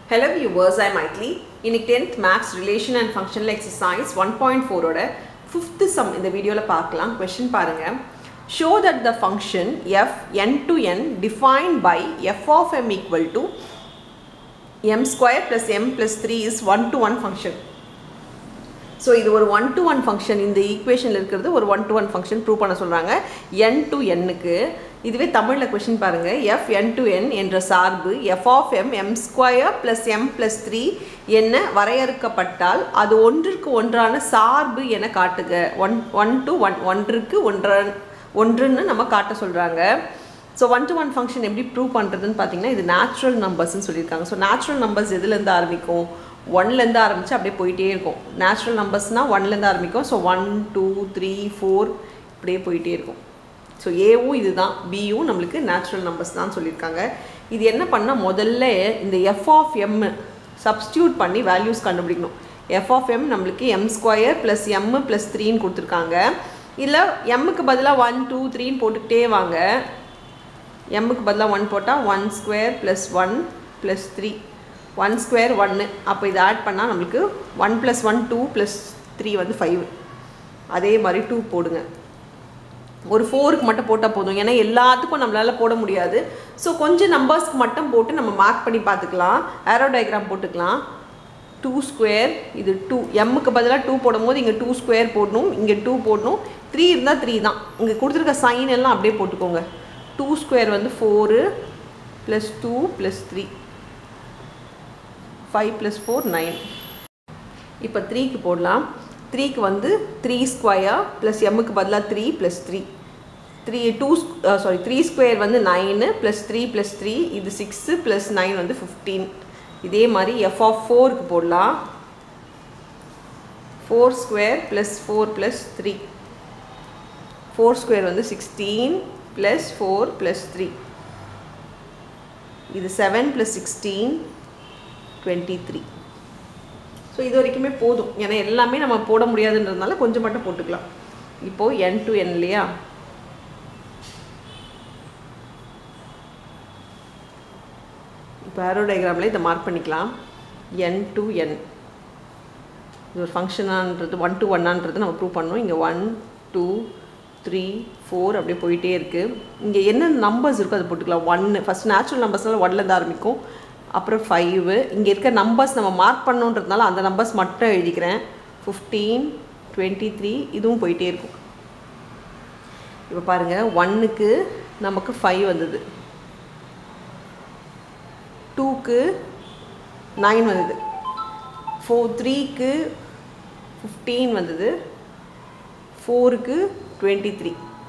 Hello viewers, I'm Maitli. இன்னைக்கு tenth maths relation and functional exercise one point ஃபோரோட fifth sum இந்த வீடியோவில் பார்க்கலாம் கொஷின் பாருங்கள் show that the function F N to N defined by F of M equal to M square plus M plus three is one to one function so இது ஒரு one to one function இந்த ஈக்குவேஷனில் இருக்கிறது ஒரு one to one function prove பண்ண சொல்கிறாங்க என் to எண்ணுக்கு இதுவே தமிழில் கொஷின் பாருங்கள் எஃப் என் டு என் என்ற சார்பு F of M M square plus M plus three என்ன வரையறுக்கப்பட்டால் அது ஒன்றிற்கு ஒன்றான சார்பு என காட்டுக ஒன் ஒன் டு ஒன் ஒன்றுக்கு ஒன்றன் ஒன்றுன்னு நம்ம காட்ட சொல்கிறாங்க so one to one function எப்படி ப்ரூவ் பண்ணுறதுன்னு பார்த்தீங்கன்னா இது நேச்சுரல் நம்பர்ஸ்னு சொல்லியிருக்காங்க ஸோ நேச்சுரல் நம்பர்ஸ் எதுலேருந்து ஆரம்பிக்கும் ஒன்லேருந்து ஆரம்பித்து அப்படியே போயிட்டே இருக்கும் நேச்சுரல் நம்பர்ஸ்னால் ஒன்லேருந்து ஆரம்பிக்கும் so one two three four இப்படியே போயிட்டே இருக்கும் ஸோ ஏவும் இதுதான் பியும் நம்மளுக்கு நேச்சுரல் நம்பர்ஸ் தான் சொல்லியிருக்காங்க இது என்ன பண்ணால் முதல்ல இந்த எஃப் ஆஃப் எம் சப்ஸ்டியூட் பண்ணி வேல்யூஸ் கண்டுபிடிக்கணும் எஃப் ஆஃப் எம் நம்மளுக்கு M square plus M plus த்ரீன்னு கொடுத்துருக்காங்க இல்லை எம்முக்கு பதிலாக ஒன் டூ த்ரீன்னு போட்டுக்கிட்டே வாங்க எம்முக்கு பதிலாக ஒன் போட்டால் one square plus one plus three one square ஒன்று அப்போ இதை ஆட் பண்ணால் நம்மளுக்கு one plus one two plus three வந்து ஃபைவ் அதே மாதிரி டூ போடுங்க ஒரு ஃபோருக்கு மட்டும் போட்டால் போதும் ஏன்னா எல்லாத்துக்கும் நம்மளால் போட முடியாது ஸோ கொஞ்சம் நம்பர்ஸ்க்கு மட்டும் போட்டு நம்ம மார்க் பண்ணி பார்த்துக்கலாம் ஆரோ டயக்ராம் போட்டுக்கலாம் டூ ஸ்கொயர் இது டூ எம்முக்கு பதிலாக டூ போடும்போது இங்கே டூ ஸ்கொயர் போடணும் இங்கே டூ போடணும் த்ரீ இருந்தால் த்ரீ தான் இங்கே கொடுத்துருக்க சைன் எல்லாம் அப்படியே போட்டுக்கோங்க டூ ஸ்கொயர் வந்து four plus two plus three five plus four nine இப்போ த்ரீக்கு போடலாம் த்ரீக்கு வந்து த்ரீ ஸ்கொயர் ப்ளஸ் எம்முக்கு பதிலாக three plus three three two sorry three square வந்து nine plus three plus three இது சிக்ஸு ப்ளஸ் நைன் வந்து ஃபிஃப்டீன் இதே மாதிரி எஃப் ஆஃப் ஃபோருக்கு போடலாம் four square plus four plus three four square வந்து sixteen plus four plus three இது seven plus sixteen twenty three so இது வரைக்குமே போதும் ஏன்னா எல்லாமே நம்ம போட முடியாதுன்றதுனால கொஞ்சம் மட்டும் போட்டுக்கலாம் இப்போது என் டு என் இல்லையா இப்போ ஆரோ டயக்ராமில் இதை மார்க் பண்ணிக்கலாம் என் டு என் இது ஒரு ஃபங்க்ஷனான்றது ஒன் டு ஒன்னான்றது நம்ம ப்ரூவ் பண்ணோம் இங்கே ஒன் டூ த்ரீ ஃபோர் அப்படியே போயிட்டே இருக்குது இங்கே என்ன நம்பர்ஸ் இருக்கோ அதை போட்டுக்கலாம் ஒன்று ஃபஸ்ட் நேச்சுரல் நம்பர்ஸ்னால ஒன்லேருந்து ஆரம்பிக்கும் அப்புறம் ஃபைவு இங்கே இருக்க நம்பர்ஸ் நம்ம மார்க் பண்ணுன்றதுனால அந்த நம்பர்ஸ் மட்டும் எழுதிக்கிறேன் ஃபிஃப்டீன் டுவெண்ட்டி த்ரீ இதுவும் போயிட்டே இருக்கும் இப்போ பாருங்கள் ஒன்னுக்கு நமக்கு ஃபைவ் வந்தது டூக்கு நைன் வந்தது ஃபோர் த்ரீக்கு ஃபிஃப்டீன் வந்தது ஃபோருக்கு டுவெண்ட்டி த்ரீ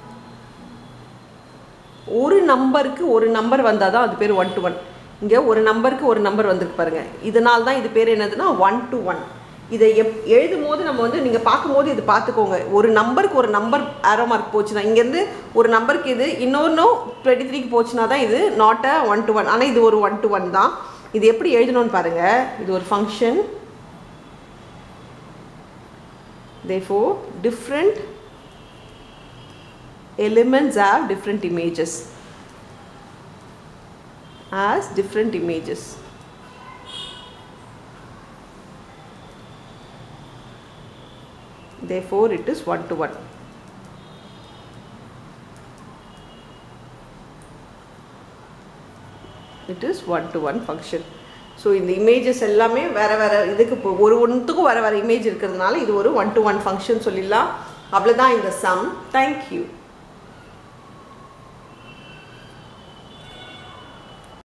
ஒரு நம்பருக்கு ஒரு நம்பர் வந்தால் தான் அது பேர் ஒன் டு ஒன் இங்கே ஒரு நம்பருக்கு ஒரு நம்பர் வந்திருக்கு பாருங்கள் இதனால தான் இது பேர் என்னதுன்னா ஒன் டு ஒன் இதை எப் எழுதும் போது நம்ம வந்து நீங்கள் பார்க்கும்போது இது பார்த்துக்கோங்க ஒரு நம்பருக்கு ஒரு நம்பர் ஆரோ மார்க் போச்சுன்னா இங்கேருந்து ஒரு நம்பருக்கு இது இன்னொன்றும் டுவெண்ட்டி த்ரீக்கு போச்சுன்னா தான் இது not a one to one ஆனால் இது ஒரு ஒன் டு ஒன் தான் இது எப்படி எழுதணும்னு பாருங்கள் இது ஒரு function therefore different elements have different images as different images therefore it is one to one it is one to one function so இந்த இமேஜஸ் எல்லாமே வேறு வேறு இதுக்கு இப்போ ஒரு ஒன்றுத்துக்கும் வேறு வேறு இமேஜ் இருக்கிறதுனால இது ஒரு ஒன் டு ஒன் ஃபங்க்ஷன் சொல்லிடலாம் அவ்வளோதான் இந்த சம் தேங்க்யூ